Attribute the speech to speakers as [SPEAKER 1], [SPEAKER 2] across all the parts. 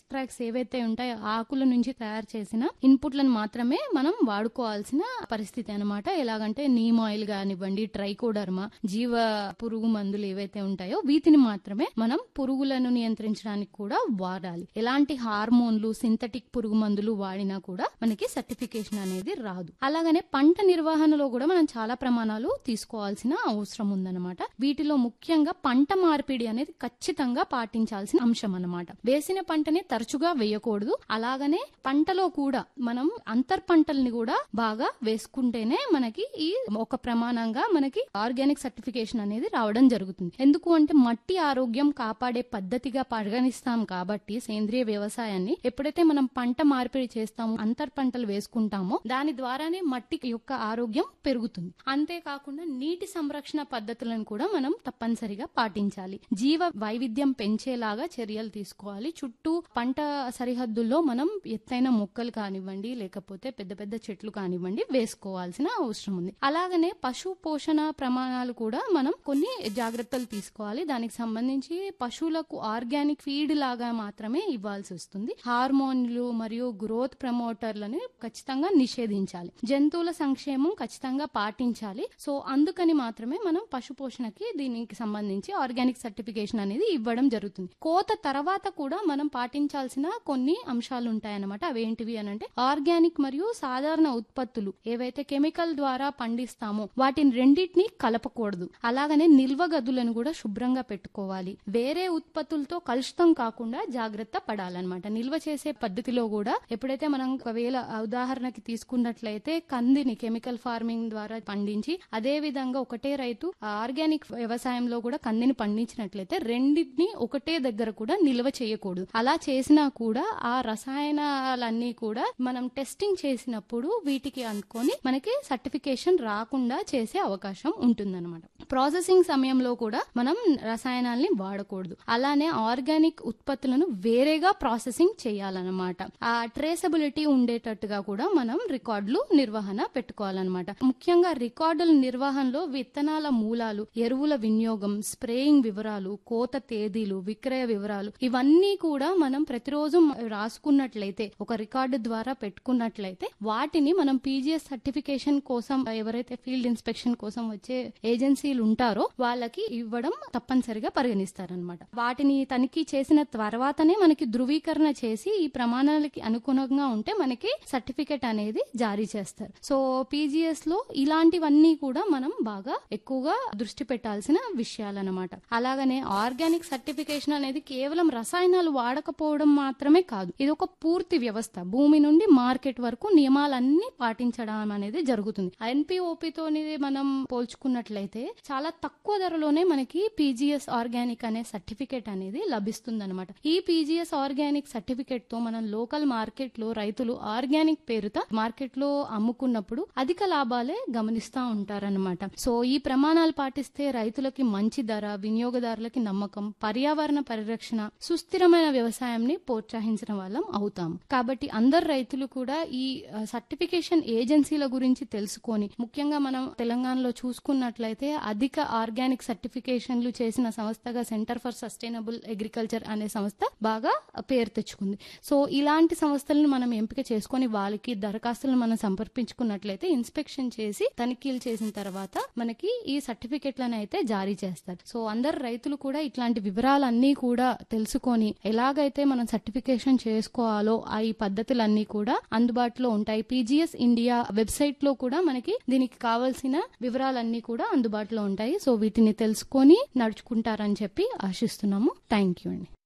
[SPEAKER 1] extracts ఏవైతే ఉంటాయో ఆకుల నుంచి తయారు చేసిన ఇన్పుట్లను మాత్రమే మనం వాడుకోవాల్సిన పరిస్థితి అనమాట ఎలాగంటే నీమ్ ఆయిల్ కానివ్వండి ట్రైకోడర్మా జీవ పురుగు మందులు ఏవైతే ఉంటాయో వీటిని మాత్రమే మనం పురుగులను నియంత్రించడానికి కూడా వాడాలి ఎలాంటి హార్మోన్లు సింథటిక్ పురుగు మందులు వాడినా కూడా మనకి సర్టిఫికేషన్ అనేది రాదు అలాగనే పంట నిర్వహణలో కూడా మనం చాలా ప్రమాణాలు తీసుకోవాల్సిన అవసరం ఉందన్నమాట వీటిలో ముఖ్యంగా పంట మార్పిడి అనేది ఖచ్చితంగా పాటించాల్సిన అంశం అన్నమాట వేసిన పంటని తరచుగా వేయకూడదు అలాగనే పంటలో కూడా మనం అంతర్ పంటల్ని కూడా బాగా వేసుకుంటేనే మనకి ఈ ఒక ప్రమాణంగా మనకి ఆర్గానిక్ సర్టిఫికేషన్ అనేది రావడం జరుగుతుంది ఎందుకు అంటే మట్టి ఆరోగ్యం కాపాడే పద్ధతిగా పరిగణిస్తాం కాబట్టి సేంద్రియ వ్యవసాయాన్ని ఎప్పుడైతే మనం పంట మార్పిడి చేస్తామో అంతర్ పంటలు వేసుకుంటామో దాని ద్వారానే మట్టి యొక్క ఆరోగ్యం పెరుగుతుంది అంతేకాకుండా నీటి సంరక్షణ పద్ధతులను కూడా మనం తప్పనిసరిగా పాటించాలి జీవ వైవిధ్యం పెంచేలాగా చర్యలు తీసుకోవాలి చుట్టూ పంట సరిహద్దుల్లో మనం ఎత్తైన మొక్కలు కానివ్వండి లేకపోతే పెద్ద పెద్ద చెట్లు కానివ్వండి వేసుకోవాల్సిన అవసరం ఉంది అలాగనే పశు పోషణ ప్రమాణాలు కూడా మనం కొన్ని జాగ్రత్తలు తీసుకోవాలి దానికి సంబంధించి పశువులకు ఆర్గానిక్ ఫీడ్ లాగా మాత్రమే ఇవ్వాల్సి వస్తుంది హార్మోన్లు మరియు గ్రోత్ ప్రమోటర్లను ఖచ్చితంగా నిషేధించాలి జంతువుల సంక్షేమం ఖచ్చితంగా పాటించాలి సో అందుకని మాత్రమే మనం పశు పోషణకి దీనికి సంబంధించి ఆర్గానిక్ సర్టిఫికేషన్ అనేది ఇవ్వడం జరుగుతుంది కోత తర్వాత కూడా మనం పాటించాల్సిన కొన్ని అంశాలు ఉంటాయన్నమాట అవేంటివి అని అంటే ఆర్గానిక్ మరియు సాధారణ ఉత్పత్తులు ఏవైతే కెమికల్ ద్వారా పండిస్తామో వాటిని రెండింటిని కలపకూడదు అలాగనే నిల్వ గదులను కూడా శుభ్రంగా పెట్టుకోవాలి వేరే ఉత్పత్తులతో కలుషితం కాకుండా జాగ్రత్త పడాలన్నమాట నిల్వ చేసే పద్ధతిలో కూడా ఎప్పుడైతే మనం ఒకవేళ ఉదాహరణకి తీసుకున్నట్లయితే కందిని కెమికల్ ఫార్మింగ్ ద్వారా పండించి అదే విధంగా ఒకటే రైతు ఆర్గానిక్ వ్యవసాయంలో కూడా కందిని పండించినట్లయితే రెండింటిని ఒకటే దగ్గర కూడా నిల్వ చేయకూడదు అలా చేసినా కూడా ఆ రసాయనాలన్నీ కూడా మనం టెస్టింగ్ చేసినప్పుడు వీటికి అనుకొని మనకి సర్టిఫికేషన్ రాకుండా చేసే అవకాశం ఉంటుందన్నమాట ప్రాసెసింగ్ సమయంలో కూడా మనం రసాయనాల్ని వాడకూడదు అలానే ఆర్గానిక్ ఉత్పత్తులను వేరేగా ప్రాసెసింగ్ చేయాలన్నమాట ఆ ట్రేసబిలిటీ ఉండేటట్టుగా కూడా మనం రికార్డులు నిర్వహణ పెట్టుకోవాలన్నమాట ముఖ్యంగా రికార్డుల నిర్వహణలో విత్తనాల మూలాలు ఎరువుల వినియోగం స్ప్రేయింగ్ వివరాలు కోత తేదీలు విక్రయ వివరాలు ఇవన్నీ కూడా మనం ప్రతిరోజు రాసుకున్నట్లయితే ఒక రికార్డు ద్వారా పెట్టుకున్నట్లయితే వాటిని మనం పీజీఎస్ సర్టిఫికేషన్ కోసం ఎవరైతే ఫీల్డ్ ఇన్స్పెక్షన్ కోసం వచ్చే ఏజెన్సీలు ఉంటారో వాళ్ళకి ఇవ్వడం తప్పనిసరిగా పరిగణిస్తారనమాట వాటిని తనిఖీ చేసిన తర్వాతనే మనకి ధృవీకరణ చేసి ఈ ప్రమాణాలకి అనుగుణంగా ఉంటే మనకి సర్టిఫికేట్ అనేది జారీ చేస్తారు సో పీజీఎస్ లో ఇలాంటివన్నీ కూడా మనం బాగా ఎక్కువగా దృష్టి పెట్టాల్సిన విషయాలన్నమాట అలాగనే ఆర్గానిక్ సర్టిఫికేషన్ అనేది కేవలం రసాయనాలు వాడకపోవడం మాత్రమే కాదు ఇది ఒక పూర్తి వ్యవస్థ భూమి నుండి మార్కెట్ వరకు నియమాలన్నీ పాటించడం అనేది జరుగుతుంది ఎన్పిఓపితో మనం పోల్చుకున్నట్లయితే చాలా తక్కువ ధరలోనే మనకి పీజీఎస్ ఆర్గానిక్ అనే సర్టిఫికేట్ అనేది లభిస్తుంది అనమాట ఈ పీజీఎస్ ఆర్గానిక్ సర్టిఫికేట్ తో మనం లోకల్ మార్కెట్ లో రైతులు ఆర్గానిక్ పేరుతో మార్కెట్ లో అమ్ముకున్నప్పుడు అధిక లాభాలే గమనిస్తా ఉంటారనమాట సో ఈ ప్రమాణాలు పాటిస్తే రైతులకి మంచి ధర వినియోగదారులకి నమ్మకం పర్యావరణ పరిరక్షణ సుస్థిరమైన వ్యవసాయాన్ని ప్రోత్సహించడం వాళ్ళం అవుతాం కాబట్టి అందరు రైతులు కూడా ఈ సర్టిఫికేషన్ ఏజెన్సీల గురించి తెలుసుకొని ముఖ్యంగా మనం తెలంగాణలో చూసుకున్నట్లయితే అధిక ఆర్గానిక్ సర్టిఫికేషన్లు చేసిన సంస్థగా సెంటర్ ఫర్ సస్టైనబుల్ అగ్రికల్చర్ అనే సంస్థ బాగా పేరు తెచ్చుకుంది సో ఇలాంటి సంస్థలను మనం ఎంపిక చేసుకొని వాళ్ళకి దరఖాస్తులను మనం సమర్పించుకున్నట్లయితే ఇన్స్పెక్షన్ చేసి తనిఖీలు చేసిన తర్వాత మనకి ఈ సర్టిఫికెట్లను అయితే జారీ చేస్తారు సో అందరు రైతులు కూడా ఇట్లాంటి వివరాలన్నీ కూడా తెలుసుకొని ఎలాగైతే మనం సర్టిఫికేషన్ చేసుకోవాలో ఆ ఈ పద్ధతులన్నీ కూడా అందుబాటులో ఉంటాయి పీజీఎస్ ఇండియా వెబ్సైట్ లో కూడా మనకి దీనికి కావాల్సిన వివరాలన్నీ కూడా అందుబాటులో ఉంటాయి సో వీటిని తెలుసుకొని నడుచుకుంటారని చెప్పి ఆశిస్తున్నాము థ్యాంక్ యూ అండి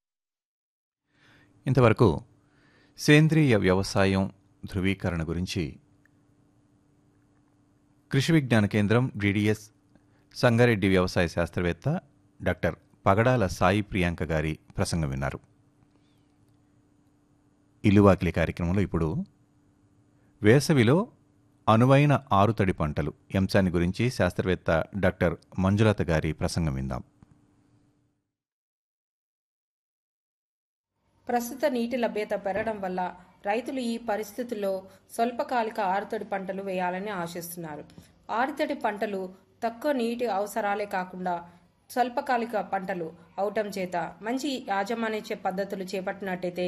[SPEAKER 2] ఇంతవరకు సేంద్రియ వ్యవసాయం ధృవీకరణ గురించి కృషి విజ్ఞాన కేంద్రం డిడిఎస్ సంగారెడ్డి వ్యవసాయ శాస్త్రవేత్త డాక్టర్ పగడాల సాయి ప్రియాంక గారి ప్రసంగం విన్నారు ఇల్లువాకిలి కార్యక్రమంలో ఇప్పుడు వేసవిలో అనువైన ఆరుతడి పంటలు ఈ అంశాన్ని గురించి శాస్త్రవేత్త డాక్టర్ మంజులత గారి ప్రసంగం విందాం
[SPEAKER 3] ప్రస్తుత నీటి లభ్యత పెరగడం వల్ల రైతులు ఈ పరిస్థితుల్లో స్వల్పకాలిక ఆరుతడి పంటలు వేయాలని ఆశిస్తున్నారు ఆరుతడి పంటలు తక్కువ నీటి అవసరాలే కాకుండా స్వల్పకాలిక పంటలు అవటం చేత మంచి యాజమాన్య పద్ధతులు చేపట్టినట్టయితే